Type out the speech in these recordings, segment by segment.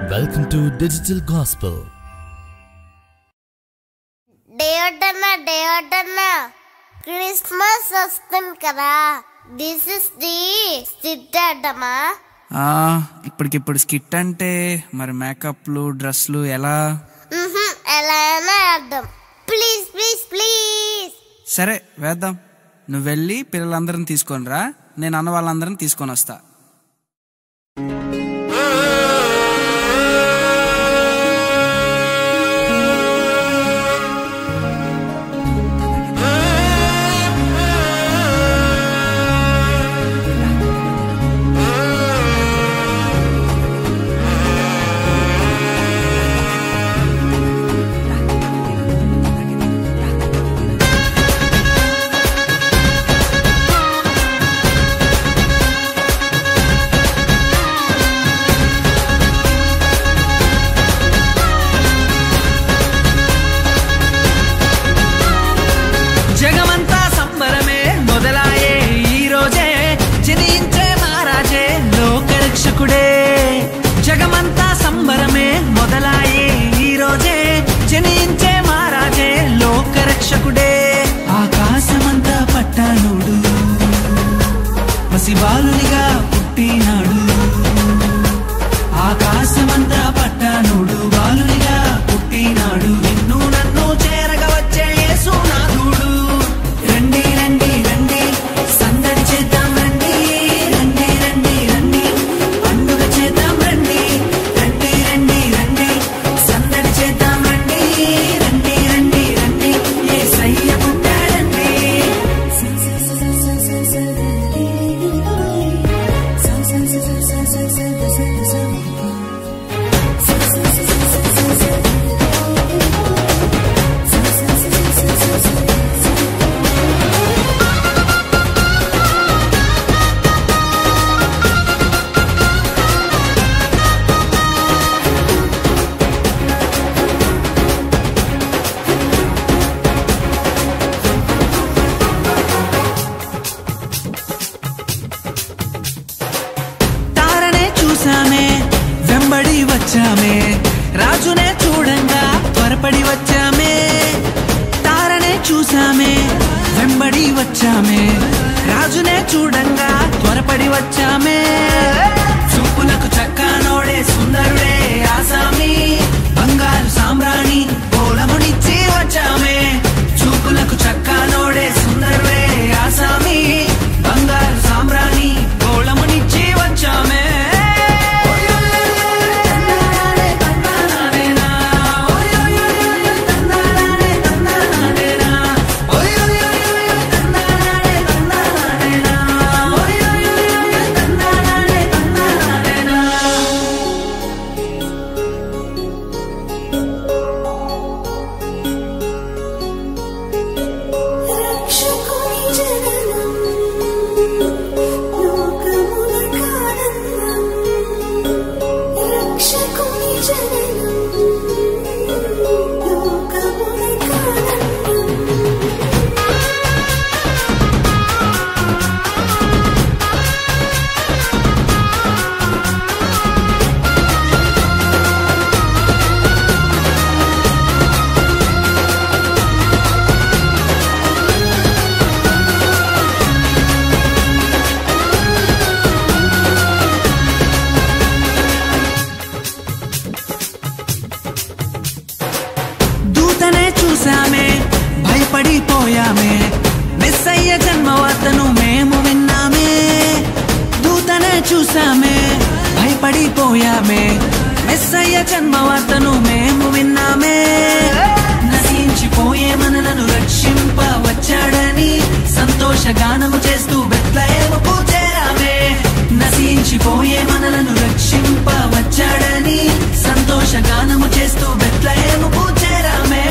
Welcome to Digital Gospel. డేవటన్న డేవటన్న Christmas వస్తుంది కదా దిస్ ఇస్ ది సిద్ధార్థమా ఆ, ఇప్పటికిప్పుడు స్కిట్ అంటే మరి మేకప్లు డ్రెస్లు ఎలా ఎలా అయినా అర్థం ప్లీజ్ ప్లీజ్ ప్లీజ్ సరే వేద్దాం నువ్వు వెళ్ళి పిల్లలందరిని తీసుకొని రా నేను అన్న వాళ్ళందరిని తీసుకొని వస్తా జగమంతా సంబరమే మొదలాయే ఈ రోజే జనించే మహారాజే లోకరక్షకుడే జగమంతా సంబరమే మొదలాయే ఈ రోజే జనించే మహారాజే లోకరక్షకుడే ఆకాశమంతా పట్టానుడు పసిబాలునిగా పుట్టినాడు ఆకాశమంతా పట్టానుడు బాలునిగా పుట్టినాడు నిన్ను నన్ను చేరగ వచ్చే యేసునాథుడు రండి రండి రండి సందడి చేద్దాం రండి రండి రండి రండి పండుగ చేద్దాం రండి రండి రండి రండి సందడి చేద్దాం రండి రండి రండి రండి యేసయ్య పుట్టాడండి తారనే చూసామే వెంబడి వచ్చామే రాజునే చూడంగా త్వరపడి వచ్చామే తారనే చూసామే వెంబడి వచ్చామే రాజునే చూడంగా త్వరపడి వచ్చామే చూపులకు చక్కనోడే సుందరుడే ఆసామి బంగారు సామ్రాణి గోళమునిచ్చి వచ్చామే చూపులకు చక్కనోడే సుందరుడే ఆసామి బంగారు సామ్రాణి గోళమునిచ్చి వచ్చామే రక్షకుని జననం లోకముల కారణం రక్షకుని జననం లోకముల కారణం దూతనే చూసామే భయపడిపోయామే మెస్సయ్య జన్మవార్తను మేము విన్నామే దూతనే చూసామే భయపడిపోయామే మెస్సయ్య జన్మవార్తను మేము విన్నామే నశించిపోయే మనలను రక్షింప వచ్చాడని సంతోష గానము చేస్తూ బెత్లహేముకు చేరామే నశించిపోయే మనలను రక్షింప వచ్చాడని సంతోష గానము చేస్తూ బెత్లహేముకు చేరామే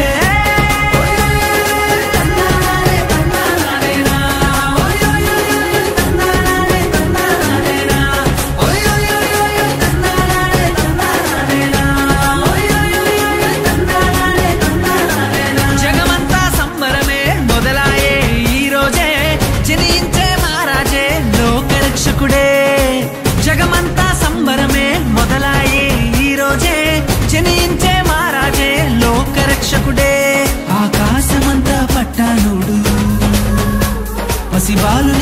జగమంతా సంబరమే మొదలాయే ఈ రోజే జనించే మహారాజే లోకరక్షకుడే జగమంతా సంబరమే మొదలాయే ఈ రోజే పసిబాలు